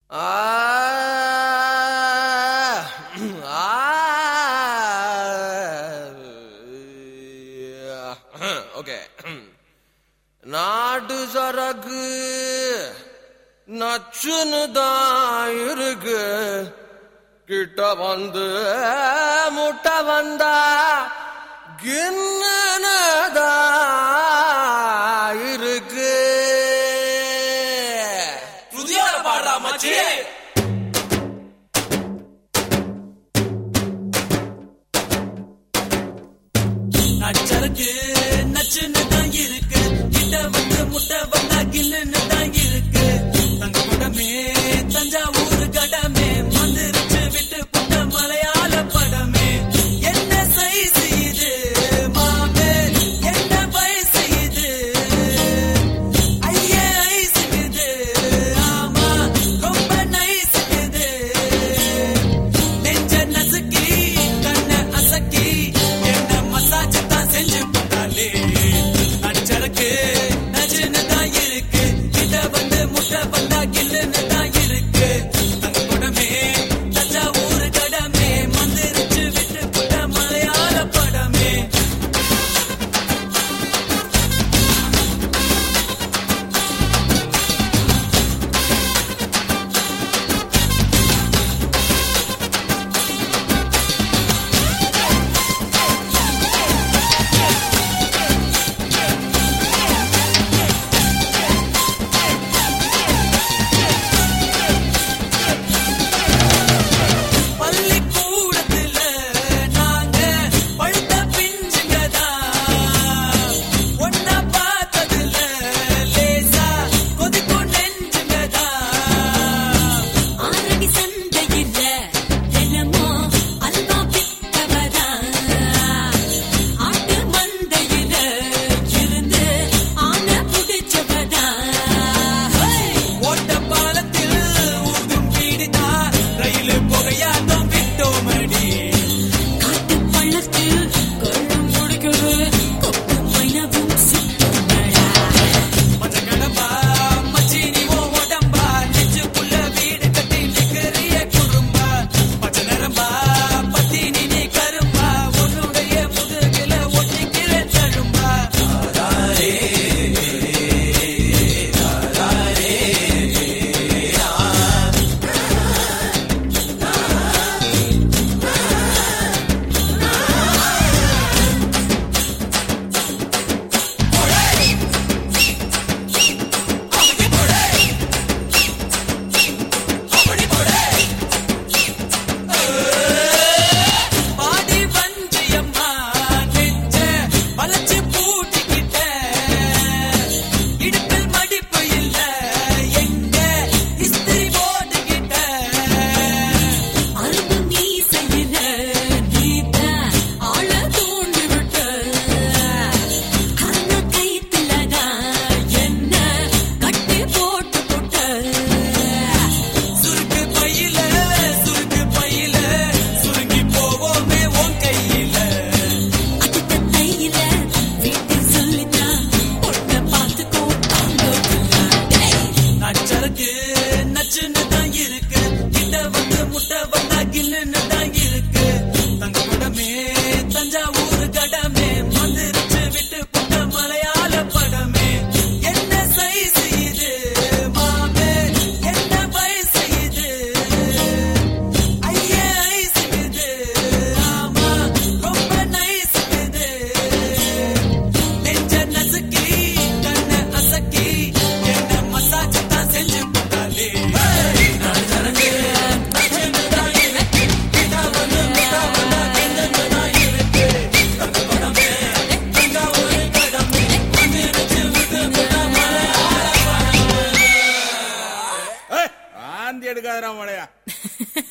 okay நாட்டு சரக்கு நச்சுன்னு தான் இருக்கு கிட்ட வந்து முட்டை வந்தா கிண்ணனதா இருக்கு புதிய பாடுறா மச்சி நச்சருக்கு நச்சுன்னு தான் இருக்கு கிட்ட வந்து முட்டை வந்தா கில்லுன்னு தான் இருக்கு தங்க குடமே தஞ்சாவூர் கடமே மந்திரிச்சு விட்டு புட்ட மலையாள படமே என்ன சைஸ் இது மாமே என்ன வயசு இது ஐயே ஐஸ் இது ஆமா ரொம்ப நைஸ் இது நெஞ்ச நசுக்கி கண்ண அசக்கி என்ன மசாஜ் தான் செஞ்சு போட்டாலே அச்சருக்கு நச்சுன்னு தான் இருக்கு கிட்ட வந்து முட்டை வந்தா கில்லுன்னு தான் இருக்கு தங்க குடமே தஞ்சாவூர் கடமே மந்திரிச்சு விட்டு புட்ட மலையாள படமே பள்ளிக்கூடத்துல நாங்க பழுத்த பிஞ்சுங்கதா ஒன்னா பார்த்ததுல லேசா கொதிக்கும் நெஞ்சுங்கதா ஆரடி சந்தையில தினமோ அல்வா வித்தவரா ஆட்டு மந்தையில இருந்து ஆன புடிச்சவரா ஓட்ட பாலத்தில் ஊதும் வீடுதா ரயில் புகையாட்டம் விட்டோமடி காட்டு பள்ளத்தில் கொள்ளும் முடிக்கிறது கொக்கு மைனவும் சித்தமடா மஞ்ச கடம்பா மச்சி நீ ஓ உடம்பா நெஞ்சுக்குள்ள வீடு கட்டி நிக்கிறிய குறும்பா பச்சை நரம்பா பத்தி நீ நீ கரும்பா உன்னுடைய முதுகில ஒட்டிக்கிற தழும்பா பாடி வஞ்சியம்மா நெஞ்ச வளைச்சு பூட்டிக்கிட்ட இடுப்பில் மடிப்பு இல்ல எங்க இஸ்திரி போட்டுக்கிட்ட அரும்பு மீசையில நீட்ட ஆள தூண்டி விட்ட அந்த கைத்துலதான் என்ன கட்டி போட்டு புட்ட சுருக்கு பையில சுருக்கு பையில சுருங்கி போவோமே உன் கையில அடுத்த தையில வீட்டில் சொல்லித்தான் பொண்ணை பார்த்துக்கோ தாங்க நச்சருக்கு நச்சுன்னு தான் இருக்கு கிட்ட வந்து முட்டை வந்தா கில்லுன்னு தான் இருக்கு தங்க குடமே தஞ்சாவூர் கடமே மந்திரிச்சு விட்டு புட்ட மலையாள படமே என்ன சைஸ் இது மாமே என்ன வயசு இது ஐயே ஐஸ் இது ஆமா ரொம்ப நைஸ் இது நெஞ்ச நசுக்கி கண்ண அசக்கி என்ன மசாஜ் தான் செஞ்சு போட்டாலே நான் சரக்கு நச்சுன்னு தான் இருக்கு கிட்ட வந்து முட்டை வந்தா கிண்டுன்னு தான் இருக்கு தங்க குடமே தஞ்சாவூர் கடமே மந்திரிச்சு விட்டு புட்ட மலையாள ஆந்தி எடுக்காதடா மழையா